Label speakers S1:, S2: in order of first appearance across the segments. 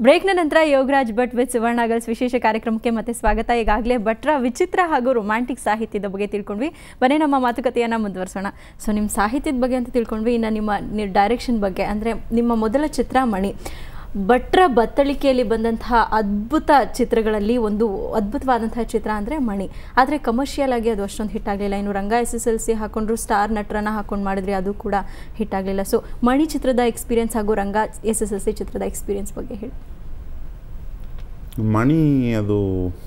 S1: ಬ್ರೇಕ್ನ ನಂತರ ಯೋಗರಾಜ್ ಭಟ್ ವಿತ್ ಸುವರ್ಣಗಲ್ಸ್ ವಿಶೇಷ ಕಾರ್ಯಕ್ರಮಕ್ಕೆ ಮತ್ತೆ ಸ್ವಾಗತ ಈಗಾಗಲೇ ಭಟ್ರ ವಿಚಿತ್ರ ಹಾಗೂ ರೊಮ್ಯಾಂಟಿಕ್ ಸಾಹಿತ್ಯದ ಬಗ್ಗೆ ತಿಳ್ಕೊಂಡ್ವಿ ಬನ್ನಿ ನಮ್ಮ ಮಾತುಕತೆಯನ್ನು ಮುಂದುವರ್ಸೋಣ ಸೊ ನಿಮ್ಮ ಸಾಹಿತ್ಯದ ಬಗ್ಗೆ ಅಂತ ತಿಳ್ಕೊಂಡ್ವಿ ಇನ್ನು ನಿಮ್ಮ ಡೈರೆಕ್ಷನ್ ಬಗ್ಗೆ ಅಂದರೆ ನಿಮ್ಮ ಮೊದಲ ಚಿತ್ರ ಮಣಿ ಭಟ್ರ ಬತ್ತಳಿಕೆಯಲ್ಲಿ ಬಂದಂತಹ ಅದ್ಭುತ ಚಿತ್ರಗಳಲ್ಲಿ ಒಂದು ಅದ್ಭುತವಾದಂತಹ ಚಿತ್ರ ಅಂದರೆ ಮಣಿ ಆದರೆ ಕಮರ್ಷಿಯಲ್ ಆಗಿ ಅದು ಅಷ್ಟೊಂದು ಹಿಟ್ ಆಗಲಿಲ್ಲ ಇನ್ನು Ranga S S L C ಹಾಕೊಂಡ್ರು ಸ್ಟಾರ್ ನಟರನ್ನ ಹಾಕೊಂಡು ಮಾಡಿದ್ರಿ ಅದು ಕೂಡ ಹಿಟ್ ಆಗಲಿಲ್ಲ ಸೊ ಮಣಿ ಚಿತ್ರದ ಎಕ್ಸ್ಪೀರಿಯನ್ಸ್ ಹಾಗೂ Ranga S S L C ಚಿತ್ರದ ಎಕ್ಸ್ಪೀರಿಯನ್ಸ್ ಬಗ್ಗೆ ಹೇಳಿ
S2: ಮಣಿ ಅದು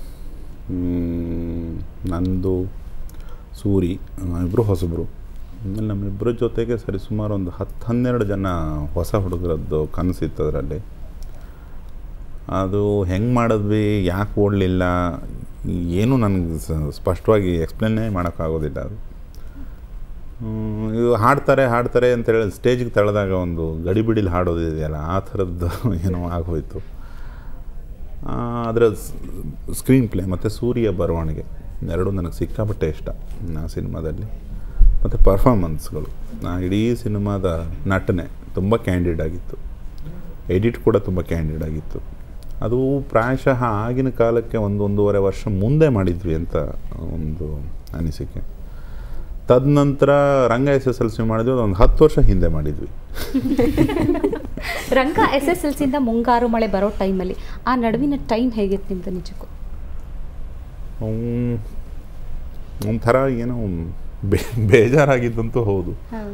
S2: ಮ್, ನಂದು ಸೂರಿ ಇಬ್ಬರು ಹೊಸಬರು ಆಮೇಲೆ ನಮ್ಮಿಬ್ಬರ ಜೊತೆಗೆ ಸರಿ ಸುಮಾರು ಒಂದು ಹತ್ತು ಹನ್ನೆರಡು ಜನ ಹೊಸ ಹುಡುಗರದ್ದು ಕನಸಿತ್ತು ಅದರಲ್ಲಿ ಅದು ಹೆಂಗೆ ಮಾಡಿದ್ವಿ ಯಾಕೆ ಓಡಲಿಲ್ಲ ಏನು ನನಗೆ ಸ- ಸ್ಪಷ್ಟವಾಗಿ ಎಕ್ಸ್ಪ್ಲೇನೇ ಮಾಡೋಕ್ಕಾಗೋದಿಲ್ಲ ಅದು ಹ್ಮ್, ಇದು ಹಾಡ್ತಾರೆ ಹಾಡ್ತಾರೆ ಅಂತೇಳಿ ಸ್ಟೇಜಿಗೆ ತಳೆದಾಗ ಒಂದು ಗಡಿಬಿಡಿಲಿ ಹಾಡೋದಿದೆಯಲ್ಲ ಆ ಥರದ್ದು ಏನೋ ಆಗೋಯ್ತು ಆ, ಅದರ ಸ್ಕ್ರೀನ್ ಪ್ಲೇ ಮತ್ತು ಸೂರ್ಯ ಬರವಣಿಗೆ ಎರಡೂ ನನಗೆ ಸಿಕ್ಕಾಪಟ್ಟೆ ಇಷ್ಟ ಆ ಸಿನಿಮಾದಲ್ಲಿ ಮತ್ತು ಪರ್ಫಾರ್ಮೆನ್ಸ್ಗಳು ಆ ಇಡೀ ಸಿನಿಮಾದ ನಟನೆ ತುಂಬ ಕ್ಯಾಂಡಿಡ್ ಆಗಿತ್ತು ಎಡಿಟ್ ಕೂಡ ತುಂಬ ಕ್ಯಾಂಡಿಡ್ ಆಗಿತ್ತು ಅದು ಪ್ರಾಯಶಃ ಆಗಿನ ಕಾಲಕ್ಕೆ ಒಂದು ಒಂದೂವರೆ ವರ್ಷ ಮುಂದೆ ಮಾಡಿದ್ವಿ ಅಂತ ಒಂದು ಅನಿಸಿಕೆ ತದನಂತರ Ranga S S L C ಮಾಡಿದ್ವಿ ಒಂದು ಹತ್ತು ವರ್ಷ ಹಿಂದೆ ಮಾಡಿದ್ವಿ
S3: ರಂಗ ಎಸ್ ಎಸ್ ಎಲ್ ಸಿಯಿಂದ ಮುಂಗಾರು ಮಳೆ ಬರೋ ಟೈಮಲ್ಲಿ ಆ ನಡುವಿನ ಟೈಮ್ ಹೇಗಿತ್ತು ನಿಮ್ದು ನಿಜಕ್ಕೂ
S2: ಅವ್ನ್ ಒಂಥರ ಏನೋ ಬೇ ಬೇಜಾರಾಗಿದ್ದಂತೂ ಹೌದು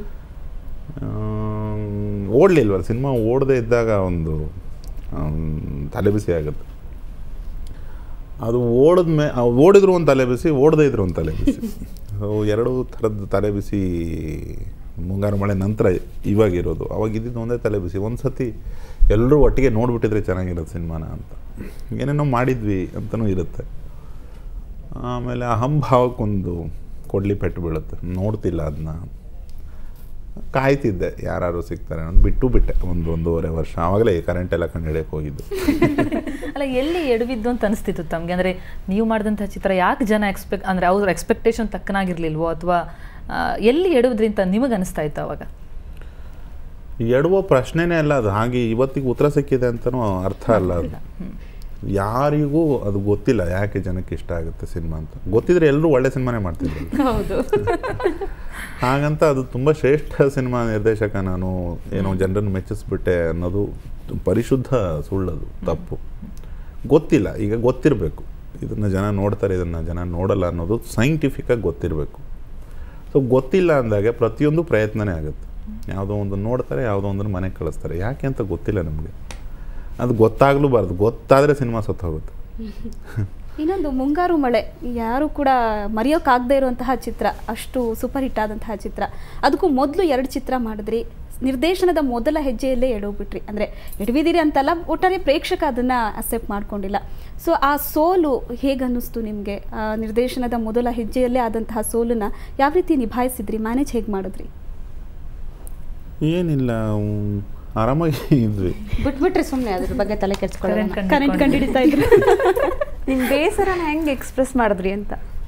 S2: ಓಡಲಿಲ್ವಲ್ಲ ಸಿನಿಮಾ ಓಡದೇ ಇದ್ದಾಗ ಒಂದು ಆಮ್, ತಲೆಬಿಸಿ ಆಗುತ್ತೆ ಅದು ಓಡಿದ್ಮೇ ಓಡಿದ್ರು ಒಂದು ತಲೆಬಿಸಿ ಓಡದೇ ಇದ್ರು ಒಂದು ತಲೆಬಿಸಿ ಸೊ ಎರಡೂ ಥರದ್ದು ತಲೆಬಿಸಿ ಮುಂಗಾರು ಮಳೆ ನಂತರ ಇವಾಗಿರೋದು ಅವಾಗ ಇದ್ದಿದ್ದು ಒಂದೇ ತಲೆಬಿಸಿ ಒಂದು ಸತಿ ಎಲ್ಲರೂ ಒಟ್ಟಿಗೆ ನೋಡಿಬಿಟ್ಟಿದ್ರೆ ಚೆನ್ನಾಗಿರೋದು ಸಿನಿಮಾನ ಅಂತ ಏನೇನೋ ಮಾಡಿದ್ವಿ ಅಂತಲೂ ಇರುತ್ತೆ ಆಮೇಲೆ ಅಹಂಭಾವಕ್ಕೊಂದು ಕೊಡ್ಲಿ ಪೆಟ್ಟು ಬೀಳುತ್ತೆ ನೋಡ್ತಿಲ್ಲ ಅದನ್ನ ಕಾಯ್ತಿದ್ದೆ ಯಾರು ಸಿಗ್ತಾರೆ ಅಂತ ಬಿಟ್ಟು ಬಿಟ್ಟೆ ಒಂದು ಒಂದೂವರೆ ವರ್ಷ ಆವಾಗಲೇ ಕರೆಂಟ್ ಎಲ್ಲ ಕಂಡು ಹಿಡಿಯಕ್ಕೆ ಹೋಗಿದ್ದು
S4: ಅಲ್ಲ ಎಲ್ಲಿ ಎಡವಿದ್ದು ಅಂತ ಅನಿಸ್ತಿತ್ತು ತಮಗೆ ಅಂದರೆ ನೀವು ಮಾಡಿದಂಥ ಚಿತ್ರ ಯಾಕೆ ಜನ ಎಕ್ಸ್ಪೆಕ್ಟ್ ಅಂದರೆ ಅವ್ರ ಎಕ್ಸ್ಪೆಕ್ಟೇಷನ್ ತಕ್ಕನಾಗಿರ್ಲಿಲ್ವೋ ಅಥವಾ ಎಲ್ಲಿ ಎಡವಿದ್ರಿ ಅಂತ ನಿಮಗೆ ಅನಿಸ್ತಾ ಇತ್ತು ಅವಾಗ
S2: ಎಡುವ ಪ್ರಶ್ನೆನೇ ಅಲ್ಲ ಅದು ಹಾಗೆ ಇವತ್ತಿಗೆ ಉತ್ತರ ಸಿಕ್ಕಿದೆ ಅಂತಲೂ ಅರ್ಥ ಅಲ್ಲ ಅದು ಯಾರಿಗೂ ಅದು ಗೊತ್ತಿಲ್ಲ ಯಾಕೆ ಜನಕ್ಕೆ ಇಷ್ಟ ಆಗುತ್ತೆ ಸಿನಿಮಾ ಅಂತ ಗೊತ್ತಿದ್ರೆ ಎಲ್ಲರೂ ಒಳ್ಳೆ ಸಿನಿಮಾನೇ ಮಾಡ್ತಿದ್ರು
S1: ಹೌದು
S2: ಹಾಗಂತ ಅದು ತುಂಬ ಶ್ರೇಷ್ಠ ಸಿನಿಮಾ ನಿರ್ದೇಶಕ ನಾನು ಏನೋ ಜನರನ್ನು ಮೆಚ್ಚಿಸ್ಬಿಟ್ಟೆ ಅನ್ನೋದು ಪರಿಶುದ್ಧ ಸುಳ್ಳದು ತಪ್ಪು ಗೊತ್ತಿಲ್ಲ ಈಗ ಗೊತ್ತಿರಬೇಕು ಇದನ್ನು ಜನ ನೋಡ್ತಾರೆ ಇದನ್ನು ಜನ ನೋಡಲ್ಲ ಅನ್ನೋದು ಸೈಂಟಿಫಿಕ್ಕಾಗಿ ಗೊತ್ತಿರಬೇಕು ಸೊ ಗೊತ್ತಿಲ್ಲ ಅಂದಾಗ ಪ್ರತಿಯೊಂದು ಪ್ರಯತ್ನನೇ ಆಗುತ್ತೆ ಯಾವುದೋ ಒಂದು ನೋಡ್ತಾರೆ ಯಾವುದೋ ಒಂದನ್ನು ಮನೆಗೆ ಕಳಿಸ್ತಾರೆ ಯಾಕೆ ಅಂತ ಗೊತ್ತಿಲ್ಲ ನಮಗೆ ಅದು ಗೊತ್ತಾಗಲೂಬಾರ್ದು ಗೊತ್ತಾದರೆ ಸಿನಿಮಾ ಸತ್ತು ಹೋಗುತ್ತೆ
S3: ಇನ್ನೊಂದು ಮುಂಗಾರು ಮಳೆ ಯಾರು ಕೂಡ ಮರೆಯೋಕ್ಕಾಗದೇ ಇರುವಂತಹ ಚಿತ್ರ ಅಷ್ಟು ಸೂಪರ್ ಹಿಟ್ ಆದಂತಹ ಚಿತ್ರ ಅದಕ್ಕೂ ಮೊದಲು ಎರಡು ಚಿತ್ರ ಮಾಡಿದ್ರಿ ನಿರ್ದೇಶನದ ಮೊದಲ ಹೆಜ್ಜೆಯಲ್ಲೇ ಎಡೋಗ್ಬಿಟ್ರಿ ಅಂದರೆ ಎಡವಿದಿರಿ ಅಂತಲ್ಲ ಒಟ್ಟಾರೆ ಪ್ರೇಕ್ಷಕ ಅದನ್ನು ಅಕ್ಸೆಪ್ಟ್ ಮಾಡ್ಕೊಂಡಿಲ್ಲ ಸೊ ಆ ಸೋಲು ಹೇಗೆ ಅನ್ನಿಸ್ತು ನಿಮಗೆ ನಿರ್ದೇಶನದ ಮೊದಲ ಹೆಜ್ಜೆಯಲ್ಲೇ ಆದಂತಹ ಸೋಲನ್ನ ಯಾವ ರೀತಿ ನಿಭಾಯಿಸಿದ್ರಿ ಮ್ಯಾನೇಜ್ ಹೇಗೆ ಮಾಡಿದ್ರಿ
S2: ಏನಿಲ್ಲ ಉಮ್, ಆರಾಮಾಗಿ ಇದ್ವಿ
S3: ಬಿಟ್ಬಿಟ್ರಿ ಸುಮ್ಮನೆ ಅದ್ರ ಬಗ್ಗೆ ತಲೆ ಕೆಡ್ಸ್ಕೊಳ್ಳೋಣ
S4: Current
S3: ಕರೆಂಟ್ ಕಂಡಿಡಿತಾ ಇದ್ರು
S1: ನಿಮ್ಮ ಬೇಸರನ ಹೆಂಗೆ ಎಕ್ಸ್ಪ್ರೆಸ್ ಮಾಡಿದ್ರಿ ಅಂತ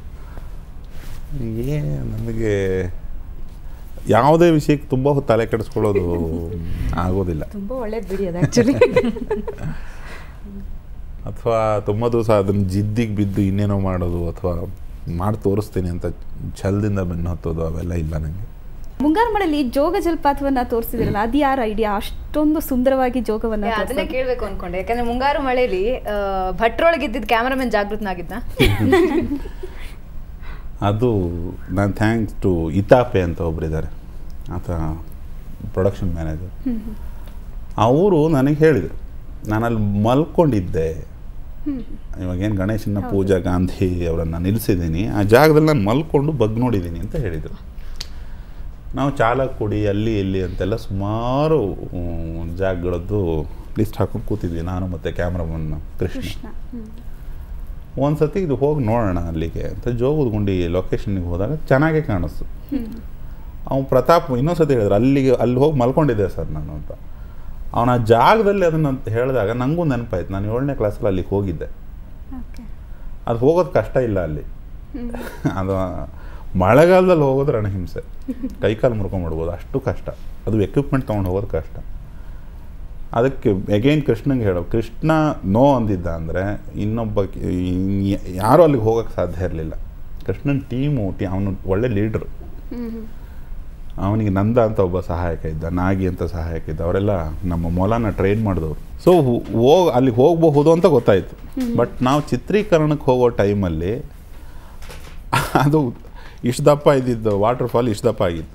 S2: ಏ ನನಗೆ ಯಾವುದೇ ವಿಷಯಕ್ಕೆ ತುಂಬ ಹೊತ್ತು ತಲೆ ಕೆಡಿಸ್ಕೊಳ್ಳೋದು ಆಗೋದಿಲ್ಲ
S3: ತುಂಬ ಒಳ್ಳೇದು ಬಿಡಿ ಅದು ಆ್ಯಕ್ಚುಲಿ
S2: ಅಥವಾ ತುಂಬ ದಿವಸ ಅದನ್ನು ಜಿದ್ದಿಗೆ ಬಿದ್ದು ಇನ್ನೇನೋ ಮಾಡೋದು ಅಥವಾ ಮಾಡಿ ತೋರಿಸ್ತೀನಿ ಅಂತ ಛಲದಿಂದ ಬೆನ್ನು ಹತ್ತೋದು ಅವೆಲ್ಲ ಇಲ್ಲ ನನಗೆ
S3: ಮುಂಗಾರು ಮಳೆಯಲ್ಲಿ ಜೋಗ ಜಲಪಾತವನ್ನ ತೋರಿಸಿದಿರಲ್ಲ ಅದು ಯಾರ ಐಡಿಯಾ ಅಷ್ಟೊಂದು ಸುಂದರವಾಗಿ ಜೋಗವನ್ನ
S5: ಏ, ಅದನ್ನೇ
S3: ತೋರ್ಸೋದು?
S5: ಕೇಳ್ಬೇಕು ಅನ್ಕೊಂಡೆ ಯಾಕಂದ್ರೆ ಮುಂಗಾರು ಮಳೆಯಲ್ಲಿ ಭಟ್ರೊಳಗಿದ್ದಿದ್ದು ಕ್ಯಾಮ್ರಾಮನ್ ಜಾಗೃತನಾಗಿದ್ದ
S2: ಅದು ನಾನು ಥ್ಯಾಂಕ್ಸ್ ಟು ಇತಾಪೆ ಅಂತ ಒಬ್ಬರಿದ್ದಾರೆ ಆತ ಪ್ರೊಡಕ್ಷನ್ ಮ್ಯಾನೇಜರ್ ಅವರು ನನಗೆ ಹೇಳಿದರು ನಾನಲ್ಲಿ ಮಲ್ಕೊಂಡಿದ್ದೆ ಇವಾಗೇನು ಗಣೇಶನ ಪೂಜಾ ಗಾಂಧಿ ಅವರನ್ನು ನಿಲ್ಲಿಸಿದ್ದೀನಿ ಆ ಜಾಗದಲ್ಲಿ ನಾನು ಮಲ್ಕೊಂಡು ಬಗ್ ನೋಡಿದ್ದೀನಿ ಅಂತ ಹೇಳಿದರು ನಾವು ಚಾಲಕ್ ಕೊಡಿ ಅಲ್ಲಿ ಇಲ್ಲಿ ಅಂತೆಲ್ಲ ಸುಮಾರು ಉಮ್, ಜಾಗಗಳದ್ದು ಲಿಸ್ಟ್ ಹಾಕೊಂಡು ಕೂತಿದ್ವಿ ನಾನು ಮತ್ತು ಕ್ಯಾಮ್ರಾಮನ್ ಕೃಷ್ಣ
S3: ಕೃಷ್ಣ ಹ್ಮ್.
S2: ಒಂದು ಸತಿ ಇದು ಹೋಗಿ ನೋಡೋಣ ಅಲ್ಲಿಗೆ ಅಂತ ಜೋಗದ ಗುಂಡಿ ಲೊಕೇಶನ್ಗೆ ಹೋದಾಗ ಚೆನ್ನಾಗೇ ಕಾಣಿಸ್ತು ಅವ್ನು ಪ್ರತಾಪ್ ಇನ್ನೊಂದು ಸತಿ ಹೇಳಿದ್ರು ಅಲ್ಲಿಗೆ ಅಲ್ಲಿ ಹೋಗಿ ಮಲ್ಕೊಂಡಿದ್ದೆ ಸರ್ ನಾನು ಅಂತ ಅವನ ಆ ಜಾಗದಲ್ಲಿ ಅದನ್ನು ಹೇಳಿದಾಗ ನನಗೂ ನೆನಪಾಯ್ತು ನಾನು ಏಳನೇ ಕ್ಲಾಸಲ್ಲಿ ಅಲ್ಲಿಗೆ ಹೋಗಿದ್ದೆ
S3: Okay.
S2: ಅದು ಹೋಗೋದು ಕಷ್ಟ ಇಲ್ಲ ಅಲ್ಲಿ ಅದು ಮಳೆಗಾಲದಲ್ಲಿ ಹೋಗೋದು ರಣಹಿಂಸೆ ಕೈಕಾಲು ಮುರ್ಕೊಂಡ್ಬಿಡ್ಬೋದು ಅಷ್ಟು ಕಷ್ಟ ಅದು ಎಕ್ವಿಪ್ಮೆಂಟ್ ತೊಗೊಂಡು ಹೋಗೋದು ಕಷ್ಟ ಅದಕ್ಕೆ ಅಗೈನ್ ಕೃಷ್ಣಂಗೆ ಹೇಳೋ ಕೃಷ್ಣ ನೋ ಅಂದಿದ್ದ ಅಂದರೆ ಇನ್ನೊಬ್ಬ ಕಿ- ಇನ್ ಯ- ಯಾರೂ ಅಲ್ಲಿಗೆ ಹೋಗೋಕ್ಕೆ ಸಾಧ್ಯ ಇರಲಿಲ್ಲ ಕೃಷ್ಣನ ಟೀಮು ಟೀ ಅವನು ಒಳ್ಳೆ ಲೀಡ್ರು ಅವನಿಗೆ ನಂದ ಅಂತ ಒಬ್ಬ ಸಹಾಯಕ ಇದ್ದ ನಾಗಿ ಅಂತ ಸಹಾಯಕ ಇದ್ದ ಅವರೆಲ್ಲ ನಮ್ಮ ಮೊಲನ ಟ್ರೈನ್ ಮಾಡಿದವರು ಸೊ ಹೋಗಿ ಅಲ್ಲಿಗೆ ಹೋಗಬಹುದು ಅಂತ ಗೊತ್ತಾಯಿತು ಬಟ್ ನಾವು ಚಿತ್ರೀಕರಣಕ್ಕೆ ಹೋಗೋ ಟೈಮಲ್ಲಿ ಅದು ಇಷ್ಟು ದಪ್ಪ ಇದ್ದಿದ್ದು ವಾಟರ್ ಫಾಲ್ ಇಷ್ಟು ದಪ್ಪ ಆಗಿತ್ತು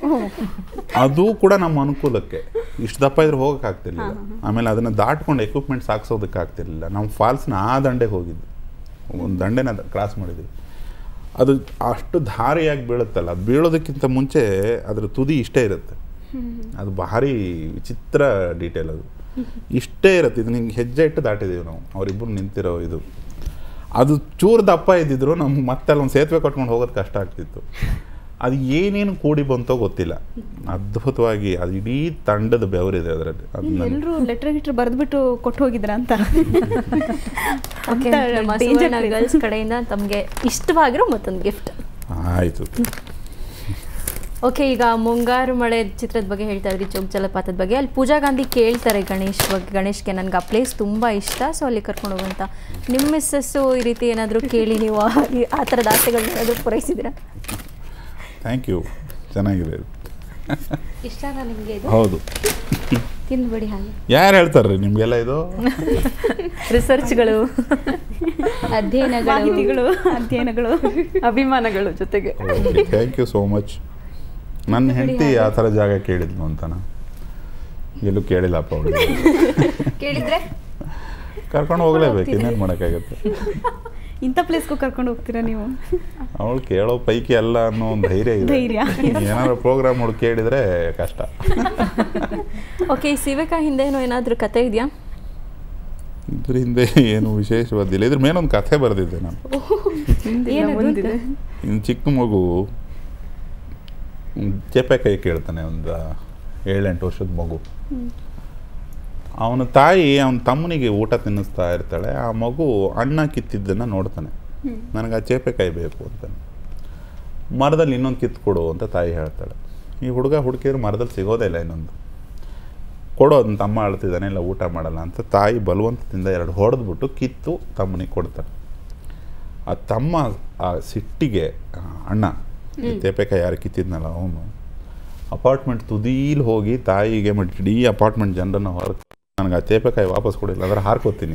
S2: ಅದು ಕೂಡ ನಮ್ಮ ಅನುಕೂಲಕ್ಕೆ ಇಷ್ಟು ದಪ್ಪ ಇದ್ರೆ ಹೋಗೋಕ್ಕಾಗ್ತಿರ್ಲಿಲ್ಲ ಆಮೇಲೆ ಅದನ್ನು ದಾಟ್ಕೊಂಡು ಎಕ್ವಿಪ್ಮೆಂಟ್ಸ್ ಹಾಕ್ಸೋದಕ್ಕಾಗ್ತಿರ್ಲಿಲ್ಲ ನಾವು ಫಾಲ್ಸ್ನ ಆ ದಂಡೆಗೆ ಹೋಗಿದ್ದು ಒಂದು ದಂಡೆನ ಕ್ರಾಸ್ ಮಾಡಿದ್ವಿ ಅದು ಅಷ್ಟು ಧಾರಿಯಾಗಿ ಬೀಳುತ್ತಲ್ಲ ಅದು ಬೀಳೋದಕ್ಕಿಂತ ಮುಂಚೆ ಅದರ ತುದಿ ಇಷ್ಟೇ ಇರುತ್ತೆ ಅದು ಭಾರಿ ವಿಚಿತ್ರ ಡೀಟೇಲ್ ಅದು ಇಷ್ಟೇ ಇರುತ್ತೆ ಇದು ನಿಂಗೆ ಹೆಜ್ಜೆ ಇಟ್ಟು ದಾಟಿದ್ದೀವಿ ನಾವು ಅವರಿಬ್ಬರು ನಿಂತಿರೋ ಇದು ಅದು ಚೂರು ದಪ್ಪ ಇದ್ದಿದ್ರು ನಮ್ಗೆ ಮತ್ತೆ ಅಲ್ಲಿ ಒಂದು ಸೇತುವೆ ಕಟ್ಕೊಂಡು ಹೋಗೋದು ಕಷ್ಟ ಆಗ್ತಿತ್ತು ಅದು ಏನೇನು ಕೂಡಿ ಬಂತೋ ಗೊತ್ತಿಲ್ಲ ಅದ್ಭುತವಾಗಿ ಅದು ಇಡೀ ತಂಡದ ಬೆವರಿದೆ ಅದರಲ್ಲಿ ಅದು ನನ್ಗೆ-
S3: ಎಲ್ಲರೂ ಲೆಟರ್ ಗಿಟ್ರ್ ಬರೆದ್ಬಿಟ್ಟು ಕೊಟ್ಟು ಹೋಗಿದ್ರ ಅಂತ
S1: ಓಕೆ
S3: ಅಂತ
S1: ನಮ್ಮ
S3: danger
S1: ಸುವರ್ಣ
S3: place.
S1: ಗರ್ಲ್ಸ್ ಕಡೆಯಿಂದ ತಮಗೆ ಇಷ್ಟವಾಗಿರೋ ಮತ್ತೊಂದು ಗಿಫ್ಟ್
S2: ಆಯಿತು
S1: ಓಕೆ ಈಗ ಮುಂಗಾರು ಮಳೆ ಚಿತ್ರದ ಬಗ್ಗೆ ಹೇಳ್ತಾ ಇದ್ರಿ ಚೌಕ್ ಜಲಪಾತದ ಬಗ್ಗೆ ಅಲ್ಲಿ ಪೂಜಾ ಗಾಂಧಿ ಕೇಳ್ತಾರೆ ಗಣೇಶ್ ಬಗ್ಗೆ ಗಣೇಶ್ಗೆ ನನಗೆ ಆ ಪ್ಲೇಸ್ ತುಂಬ ಇಷ್ಟ ಸೊ ಅಲ್ಲಿ ಕರ್ಕೊಂಡು ಹೋಗುವಂತ ನಿಮ್ಮ ಮಿಸ್ಸಸ್ಸು ಈ ರೀತಿ ಏನಾದರೂ ಕೇಳಿ ನೀವು ಆ- ಈ- ಆ ಥರದ ಆಸೆಗಳನ್ನ ಏನಾದರೂ ಪೂರೈಸಿದ್ದೀರಾ
S2: ಥ್ಯಾಂಕ್ ಯು ಚೆನ್ನಾಗಿದೆ ಇದು.
S3: ಇಷ್ಟನಾ ನಿಮಗೆ ಇದು
S2: ಹೌದು
S3: ತಿಂದ್ಬಿಡಿ ಹಾಗೆ
S2: ಯಾರು ಹೇಳ್ತಾರ್ರಿ ನಿಮಗೆಲ್ಲ ಇದು
S4: ರಿಸರ್ಚ್ಗಳು
S3: ಅಧ್ಯಯನಗಳು ಮಾಹಿತಿಗಳು ಅಧ್ಯಯನಗಳು
S4: ಅಭಿಮಾನಗಳು ಜೊತೆಗೆ
S2: ಥ್ಯಾಂಕ್ ಯು ಸೋ ಮಚ್ ನನ್ನ ಹೆಂಡತಿ ಆ ಥರ ಜಾಗ ಕೇಳಿದ್ಲು ಅಂತನ ಎಲ್ಲೂ ಕೇಳಿಲ್ಲಪ್ಪ ಅವಳು
S5: ಕೇಳಿದ್ರೆ
S2: ಕರ್ಕೊಂಡು ಹೋಗ್ಲೇಬೇಕು ಇನ್ನೇನು ಮಾಡೋಕ್ಕಾಗತ್ತೆ
S3: ಇಂಥ ಪ್ಲೇಸ್ಗೂ ಕರ್ಕೊಂಡು ಹೋಗ್ತೀರಾ ನೀವು
S2: ಅವಳು ಕೇಳೋ ಪೈಕಿ ಅಲ್ಲ ಅನ್ನೋ ಒಂದು ಧೈರ್ಯ ಇದೆ
S3: ಧೈರ್ಯ.
S2: ಏನಾದ್ರು ಪ್ರೋಗ್ರಾಮ್ ಹುಡುಕಿ ಕೇಳಿದ್ರೆ ಕಷ್ಟ
S1: ಓಕೆ ಈ ಸಿವೆಕ ಹಿಂದೆ ಏನೋ ಏನಾದರೂ ಕತೆ ಇದೆಯಾ
S2: ಇದ್ರ ಹಿಂದೆ ಏನು ವಿಶೇಷವಾದಿಲ್ಲ ಇದ್ರ ಮೇಲೊಂದು ಕಥೆ ಬರೆದಿದ್ದೆ ನಾನು
S3: ಏನದು ಅಂತ?
S2: ಇನ್ನು ಚಿಕ್ಕ ಮಗು ಹ್ಮ್, ಚೇಪೆ ಕೈ ಕೇಳ್ತಾನೆ ಒಂದು ಏಳೆಂಟು ವರ್ಷದ ಮಗು ಅವನ ತಾಯಿ ಅವನ ತಮ್ಮನಿಗೆ ಊಟ ತಿನ್ನಿಸ್ತಾ ಇರ್ತಾಳೆ ಆ ಮಗು ಅಣ್ಣ ಕಿತ್ತಿದ್ದನ್ನು ನೋಡ್ತಾನೆ ನನಗೆ ಆ ಚೇಪೆಕಾಯಿ ಬೇಕು ಅಂತಾನೆ ಮರದಲ್ಲಿ ಇನ್ನೊಂದು ಕಿತ್ತು ಕೊಡು ಅಂತ ತಾಯಿ ಹೇಳ್ತಾಳೆ ಈ ಹುಡುಗ ಹುಡುಕಿದ್ರೆ ಮರದಲ್ಲಿ ಸಿಗೋದೇ ಇಲ್ಲ ಇನ್ನೊಂದು ಕೊಡು ಅದನ್ನ ತಮ್ಮ ಅಳ್ತಿದ್ದಾನೆ ಇಲ್ಲ ಊಟ ಮಾಡಲ್ಲ ಅಂತ ತಾಯಿ ಬಲವಂತದಿಂದ ಎರಡು ಹೊಡೆದ್ಬಿಟ್ಟು ಕಿತ್ತು ತಮ್ಮನಿಗೆ ಕೊಡ್ತಾನೆ ಆ ತಮ್ಮ ಆ ಸಿಟ್ಟಿಗೆ ಆ, ಅಣ್ಣ ತೇಪೆಕಾಯಿ ಯಾರು ಕಿತ್ತಿದ್ನಲ್ಲ ಅವನು ಅಪಾರ್ಟ್ಮೆಂಟ್ ತುದೀಲ್ ಹೋಗಿ ತಾಯಿಗೆ ಮತ್ತು ಇಡೀ ಅಪಾರ್ಟ್ಮೆಂಟ್ ಜನರನ್ನು ಹೊರಗೆ ನನಗೆ ಆ ತೇಪೆಕಾಯಿ ವಾಪಸ್ ಕೊಡಿಲ್ಲ ಅಂದ್ರೆ ಹಾರ್ಕೋತೀನಿ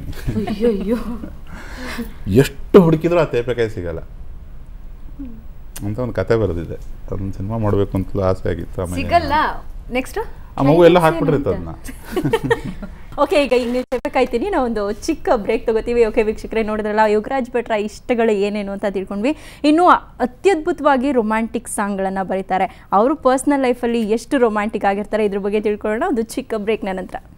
S2: ಎಷ್ಟು ಹುಡುಕಿದ್ರೂ ಆ ತೇಪೆಕಾಯಿ ಸಿಗಲ್ಲ ಅಂತ ಒಂದು ಕತೆ ಬರೆದಿದೆ ಅದೊಂದು ಸಿನಿಮಾ ಮಾಡಬೇಕು ಅಂತಲೂ ಆಸೆ ಆಗಿತ್ತು ಆಮೇಲೆ
S5: ಸಿಗಲ್ಲ ನೆಕ್ಸ್ಟ್
S2: ಆ ಮಗು ಎಲ್ಲ ಹಾಕ್ಬಿಟ್ಟಿರುತ್ತೆ ಅದನ್ನ
S1: ಓಕೆ ಈಗ ಈಗ ನೀವು ಚೆಪ್ಪೆ ಕಾಯ್ತೀನಿ ನಾವು ಒಂದು ಚಿಕ್ಕ ಬ್ರೇಕ್ ತಗೋತೀವಿ ಓಕೆ ವೀಕ್ಷಕರೇ ನೋಡಿದ್ರಲ್ಲ ಯೋಗರಾಜ್ ಭಟ್ರ ಇಷ್ಟಗಳು ಏನೇನು ಅಂತ ತಿಳ್ಕೊಂಡ್ವಿ ಇನ್ನು ಅತ್ಯದ್ಭುತವಾಗಿ ರೊಮ್ಯಾಂಟಿಕ್ ಸಾಂಗ್ಗಳನ್ನು ಬರೀತಾರೆ ಅವರು ಪರ್ಸ್ನಲ್ ಲೈಫಲ್ಲಿ ಎಷ್ಟು ರೊಮ್ಯಾಂಟಿಕ್ ಆಗಿರ್ತಾರೆ ಇದ್ರ ಬಗ್ಗೆ ತಿಳ್ಕೊಳ್ಳೋಣ ಒಂದು ಚಿಕ್ಕ ಬ್ರೇಕ್ನ ನಂತರ